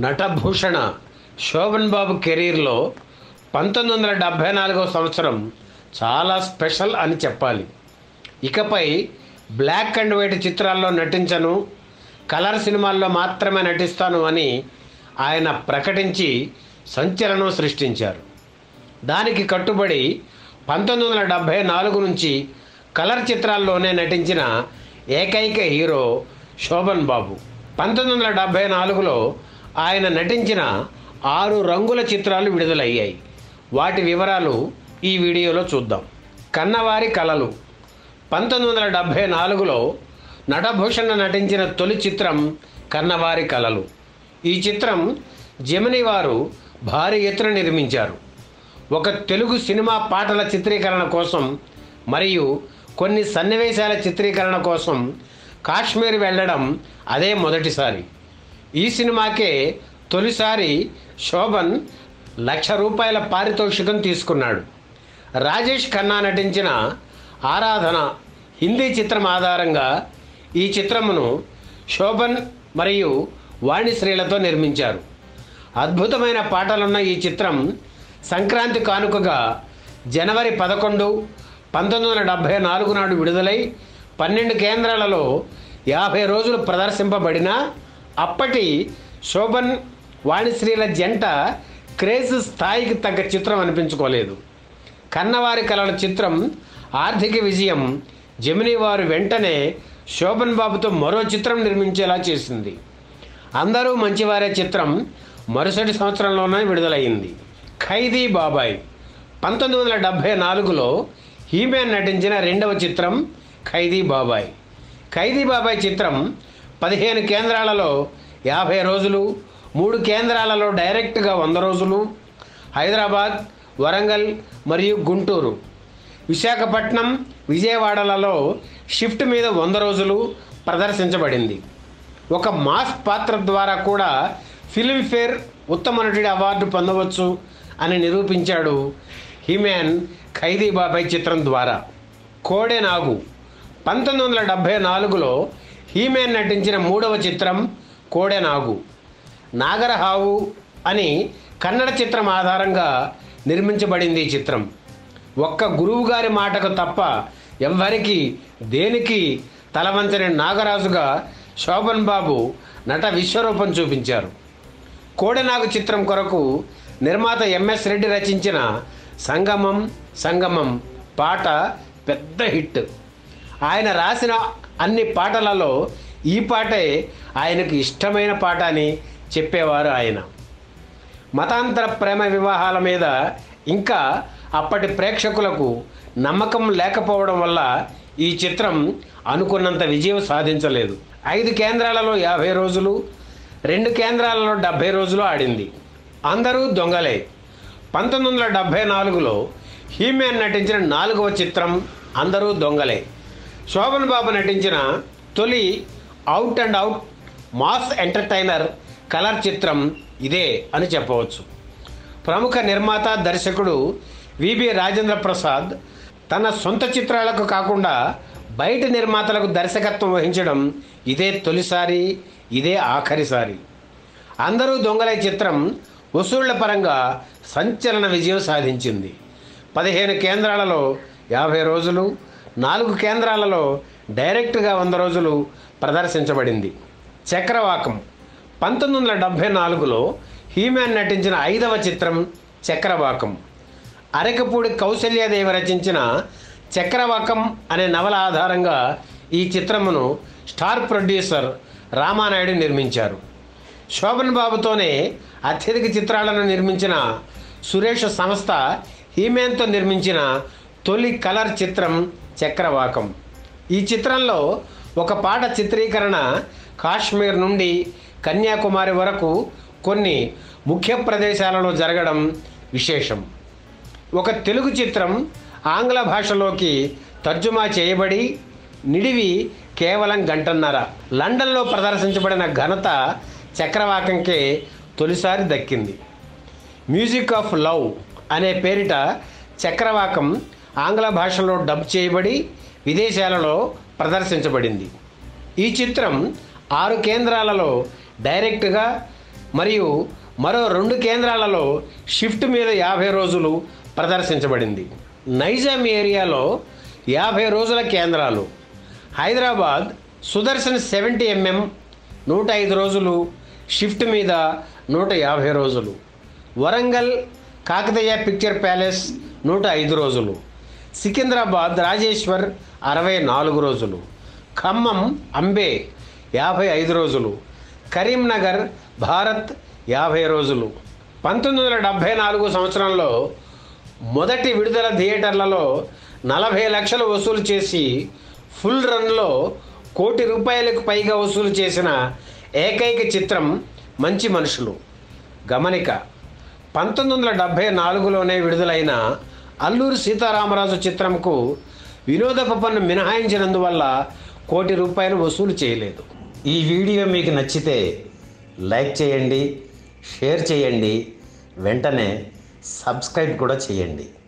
నటభూషణ శోభన్ బాబు కెరీర్లో పంతొమ్మిది వందల డెబ్భై నాలుగవ సంవత్సరం చాలా స్పెషల్ అని చెప్పాలి ఇకపై బ్లాక్ అండ్ వైట్ చిత్రాల్లో నటించను కలర్ సినిమాల్లో మాత్రమే నటిస్తాను అని ఆయన ప్రకటించి సంచలనం సృష్టించారు దానికి కట్టుబడి పంతొమ్మిది వందల డెబ్భై నాలుగు నుంచి కలర్ చిత్రాల్లోనే నటించిన ఏకైక హీరో శోభన్ బాబు పంతొమ్మిది వందల డెబ్భై నాలుగులో ఆయన నటించిన ఆరు రంగుల చిత్రాలు విడుదలయ్యాయి వాటి వివరాలు ఈ వీడియోలో చూద్దాం కన్నవారి కలలు పంతొమ్మిది వందల డెబ్భై నాలుగులో నటభూషణ నటించిన తొలి చిత్రం కన్నవారి కలలు ఈ చిత్రం జమిని వారు భారీ ఎత్తున నిర్మించారు ఒక తెలుగు సినిమా పాటల చిత్రీకరణ కోసం మరియు కొన్ని సన్నివేశాల చిత్రీకరణ కోసం కాశ్మీర్ వెళ్ళడం అదే మొదటిసారి ఈ సినిమాకే తొలిసారి శోభన్ లక్ష రూపాయల పారితోషికం తీసుకున్నాడు రాజేష్ ఖన్నా నటించిన ఆరాధన హిందీ చిత్రం ఆధారంగా ఈ చిత్రమును శోభన్ మరియు వాణిశ్రీలతో నిర్మించారు అద్భుతమైన పాటలున్న ఈ చిత్రం సంక్రాంతి కానుకగా జనవరి పదకొండు పంతొమ్మిది వందల డెబ్భై నాలుగు నాడు విడుదలై పన్నెండు కేంద్రాలలో యాభై రోజులు ప్రదర్శింపబడిన అప్పటి శోభన్ వాణిశ్రీల జంట క్రేజ్ స్థాయికి తగ్గ చిత్రం అనిపించుకోలేదు కన్నవారి కలల చిత్రం ఆర్థిక విజయం జమినీ వారు వెంటనే శోభన్ బాబుతో మరో చిత్రం నిర్మించేలా చేసింది అందరూ మంచివారే చిత్రం మరుసటి సంవత్సరంలోనే విడుదలయ్యింది ఖైదీ బాబాయ్ పంతొమ్మిది వందల డెబ్భై నాలుగులో హీమ్యాన్ నటించిన రెండవ చిత్రం ఖైదీ బాబాయ్ ఖైదీ బాబాయ్ చిత్రం పదిహేను కేంద్రాలలో యాభై రోజులు మూడు కేంద్రాలలో డైరెక్ట్గా వంద రోజులు హైదరాబాద్ వరంగల్ మరియు గుంటూరు విశాఖపట్నం విజయవాడలలో షిఫ్ట్ మీద వంద రోజులు ప్రదర్శించబడింది ఒక మాస్ పాత్ర ద్వారా కూడా ఫిల్మ్ఫేర్ ఉత్తమ నటుడి అవార్డు పొందవచ్చు అని నిరూపించాడు హిమ్యాన్ ఖైదీ బాబాయ్ చిత్రం ద్వారా కోడె నాగు పంతొమ్మిది వందల డెబ్భై నాలుగులో హీమ్యాన్ నటించిన మూడవ చిత్రం కోడె నాగు నాగరహావు అని కన్నడ చిత్రం ఆధారంగా నిర్మించబడింది ఈ చిత్రం ఒక్క గురువు గారి మాటకు తప్ప ఎవ్వరికి దేనికి తలవంచని నాగరాజుగా శోభన్ బాబు నట విశ్వరూపం చూపించారు కోడెనాగు చిత్రం కొరకు నిర్మాత ఎంఎస్ రెడ్డి రచించిన సంగమం సంగమం పాట పెద్ద హిట్ ఆయన రాసిన అన్ని పాటలలో ఈ పాటే ఆయనకు ఇష్టమైన పాట అని చెప్పేవారు ఆయన మతాంతర ప్రేమ వివాహాల మీద ఇంకా అప్పటి ప్రేక్షకులకు నమ్మకం లేకపోవడం వల్ల ఈ చిత్రం అనుకున్నంత విజయం సాధించలేదు ఐదు కేంద్రాలలో యాభై రోజులు రెండు కేంద్రాలలో డెబ్భై రోజులు ఆడింది అందరూ దొంగలే పంతొమ్మిది వందల డెబ్భై నాలుగులో హీమ్యాన్ నటించిన నాలుగవ చిత్రం అందరూ దొంగలే శోభన్ బాబు నటించిన తొలి out and out mass entertainer colour చిత్రం ఇదే అని చెప్పవచ్చు ప్రముఖ నిర్మాత దర్శకుడు విబి రాజేంద్ర ప్రసాద్ తన సొంత చిత్రాలకు కాకుండా బయట నిర్మాతలకు దర్శకత్వం వహించడం ఇదే తొలిసారి ఇదే ఆఖరిసారి అందరూ దొంగలే చిత్రం వసూళ్ల పరంగా సంచలన విజయం సాధించింది పదిహేను కేంద్రాలలో యాభై రోజులు నాలుగు కేంద్రాలలో డైరెక్ట్గా వంద రోజులు ప్రదర్శించబడింది చక్రవాకం పంతొమ్మిది వందల డెబ్భై నాలుగులో హీమ్యాన్ నటించిన ఐదవ చిత్రం చక్రవాకం అరకపూడి కౌశల్యాదేవి రచించిన చక్రవాకం అనే నవల ఆధారంగా ఈ చిత్రమును స్టార్ ప్రొడ్యూసర్ రామానాయుడు నిర్మించారు శోభన్ బాబుతోనే అత్యధిక చిత్రాలను నిర్మించిన సురేష్ సంస్థ హీమ్యాన్తో నిర్మించిన తొలి కలర్ చిత్రం చక్రవాకం ఈ చిత్రంలో ఒక పాట చిత్రీకరణ కాశ్మీర్ నుండి కన్యాకుమారి వరకు కొన్ని ముఖ్య ప్రదేశాలలో జరగడం విశేషం ఒక తెలుగు చిత్రం ఆంగ్ల భాషలోకి తర్జుమా చేయబడి నిడివి కేవలం గంటన్నర లండన్లో ప్రదర్శించబడిన ఘనత చక్రవాకంకే తొలిసారి దక్కింది మ్యూజిక్ ఆఫ్ లవ్ అనే పేరిట చక్రవాకం ఆంగ్ల భాషలో డబ్ చేయబడి విదేశాలలో ప్రదర్శించబడింది ఈ చిత్రం ఆరు కేంద్రాలలో డైరెక్ట్గా మరియు మరో రెండు కేంద్రాలలో షిఫ్ట్ మీద యాభై రోజులు ప్రదర్శించబడింది నైజాం ఏరియాలో యాభై రోజుల కేంద్రాలు హైదరాబాద్ సుదర్శన్ సెవెంటీ ఎంఎం నూట ఐదు రోజులు షిఫ్ట్ మీద నూట యాభై రోజులు వరంగల్ కాకతీయ పిక్చర్ ప్యాలెస్ నూట ఐదు రోజులు సికింద్రాబాద్ రాజేశ్వర్ అరవై నాలుగు రోజులు ఖమ్మం అంబే యాభై ఐదు రోజులు కరీంనగర్ భారత్ యాభై రోజులు పంతొమ్మిది వందల డెబ్భై నాలుగు సంవత్సరంలో మొదటి విడుదల థియేటర్లలో నలభై లక్షలు వసూలు చేసి ఫుల్ రన్లో కోటి రూపాయలకు పైగా వసూలు చేసిన ఏకైక చిత్రం మంచి మనుషులు గమనిక పంతొమ్మిది వందల డెబ్భై నాలుగులోనే విడుదలైన అల్లూరి సీతారామరాజు చిత్రంకు వినోదపు పన్ను మినహాయించినందువల్ల కోటి రూపాయలు వసూలు చేయలేదు ఈ వీడియో మీకు నచ్చితే లైక్ చేయండి షేర్ చేయండి వెంటనే సబ్స్క్రైబ్ కూడా చేయండి